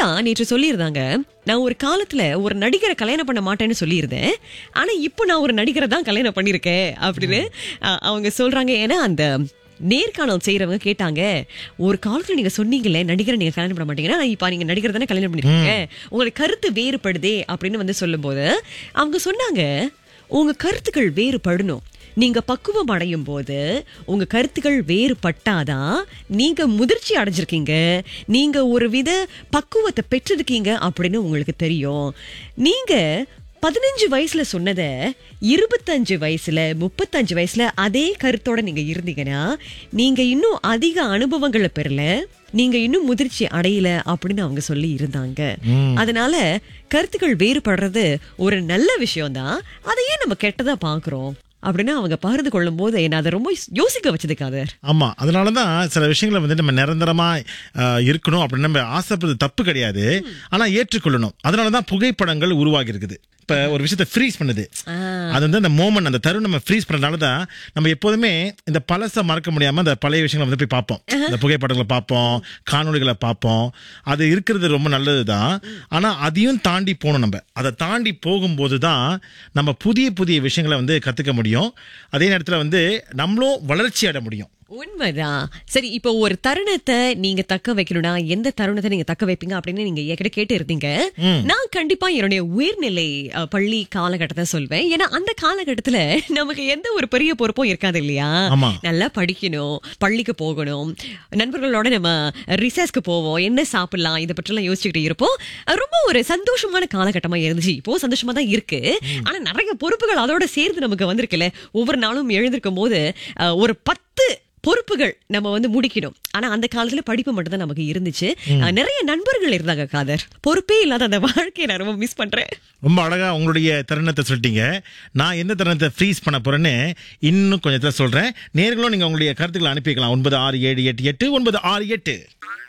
கீதா நேற்று சொல்லியிருந்தாங்க நான் ஒரு காலத்துல ஒரு நடிகரை கல்யாணம் பண்ண மாட்டேன்னு சொல்லியிருந்தேன் ஆனா இப்போ நான் ஒரு நடிகரை தான் கல்யாணம் பண்ணிருக்கேன் அப்படின்னு அ, அவங்க சொல்றாங்க ஏன்னா அந்த நேர்காணல் செய்யறவங்க கேட்டாங்க ஒரு காலத்துல நீங்க சொன்னீங்களே நடிகரை நீங்க கல்யாணம் பண்ண மாட்டீங்கன்னா இப்ப நீங்க நடிகர் தானே கல்யாணம் பண்ணிருக்கீங்க உங்களுக்கு கருத்து வேறுபடுதே அப்படின்னு வந்து சொல்லும்போது அவங்க சொன்னாங்க உங்க கருத்துக்கள் வேறுபடணும் நீங்க பக்குவம் அடையும் போது உங்க கருத்துக்கள் வேறுபட்டாதான் நீங்க முதிர்ச்சி அடைஞ்சிருக்கீங்க நீங்க ஒரு வித பக்குவத்தை பெற்றிருக்கீங்க அப்படின்னு உங்களுக்கு தெரியும் நீங்க பதினஞ்சு வயசுல சொன்னத இருபத்தஞ்சு வயசுல முப்பத்தஞ்சு வயசுல அதே கருத்தோட நீங்க இருந்தீங்கன்னா நீங்க இன்னும் அதிக அனுபவங்களை பெறல நீங்க இன்னும் முதிர்ச்சி அடையல அப்படின்னு அவங்க சொல்லி இருந்தாங்க அதனால கருத்துக்கள் வேறுபடுறது ஒரு நல்ல விஷயம்தான் அதையே நம்ம கெட்டதா பாக்குறோம் அப்படின்னு அவங்க பகிர்ந்து கொள்ளும் போது என்ன அதை ரொம்ப யோசிக்க வச்சது காதர் ஆமா அதனால தான் சில விஷயங்களை வந்து நம்ம நிரந்தரமா அஹ், இருக்கணும் அப்படின்னு நம்ம ஆசைப்படுறது தப்பு கிடையாது ஆனா ஏற்றுக்கொள்ளணும் அதனால தான் புகைப்படங்கள் உருவாகி இருக்குது இப்ப ஒரு விஷயத்தை ஃப்ரீஸ் பண்ணுது அது வந்து அந்த மோமெண்ட் அந்த தருணம் நம்ம ஃப்ரீஸ் பண்ணனால தான் நம்ம எப்போதுமே இந்த பழசை மறக்க முடியாம அந்த பழைய விஷயங்களை வந்து போய் பார்ப்போம் இந்த புகைப்படங்களை பார்ப்போம் காணொளிகளை பார்ப்போம் அது இருக்கிறது ரொம்ப நல்லது தான் ஆனா அதையும் தாண்டி போகணும் நம்ம அதை தாண்டி போகும்போது தான் நம்ம புதிய புதிய விஷயங்களை வந்து கத்துக்க முடியும் அதே நேரத்துல வந்து நம்மளும் வளர்ச்சி அடைய முடியும் உண்மைதான் சரி இப்போ ஒரு தருணத்தை நீங்க தக்க வைக்கணும்னா எந்த தருணத்தை நீங்க தக்க வைப்பீங்க அப்படின்னு நீங்க என்கிட்ட கேட்டு இருந்தீங்க நான் கண்டிப்பா என்னுடைய உயர்நிலை அஹ், பள்ளி காலகட்டத்தை சொல்வேன் ஏன்னா அந்த காலகட்டத்துல நமக்கு எந்த ஒரு பெரிய பொறுப்பும் இருக்காது இல்லையா ஆமா. நல்லா படிக்கணும் பள்ளிக்கு போகணும் நண்பர்களோட நம்ம ரிசர்ச்க்கு போவோம் என்ன சாப்பிடலாம் இதை பற்றிலாம் யோசிச்சுக்கிட்டு இருப்போம் அஹ், ரொம்ப ஒரு சந்தோஷமான காலகட்டமா இருந்துச்சு இப்போ சந்தோஷமா தான் இருக்கு ஆனா நிறைய பொறுப்புகள் அதோட சேர்ந்து நமக்கு வந்திருக்குல்ல ஒவ்வொரு நாளும் எழுந்திருக்கும் போது அஹ், ஒரு பத்து பொறுப்புகள் நம்ம வந்து முடிக்கணும் ஆனா அந்த காலத்துல படிப்பு மட்டும் தான் நமக்கு இருந்துச்சு அஹ், நிறைய நண்பர்கள் இருந்தாங்க காதர் பொறுப்பே இல்லாத அந்த வாழ்க்கையை நான் ரொம்ப மிஸ் பண்றேன் ரொம்ப அழகா உங்களுடைய தருணத்தை சொல்லிட்டீங்க நான் எந்த தருணத்தை ஃப்ரீஸ் பண்ண போறேன்னு இன்னும் கொஞ்சத்துல சொல்றேன் நேர்களும் நீங்க உங்களுடைய கருத்துக்களை அனுப்பி வைக்கலாம் ஒன்பது ஆறு ஏழு எட்டு எட்டு ஒன்பது ஆறு எட்டு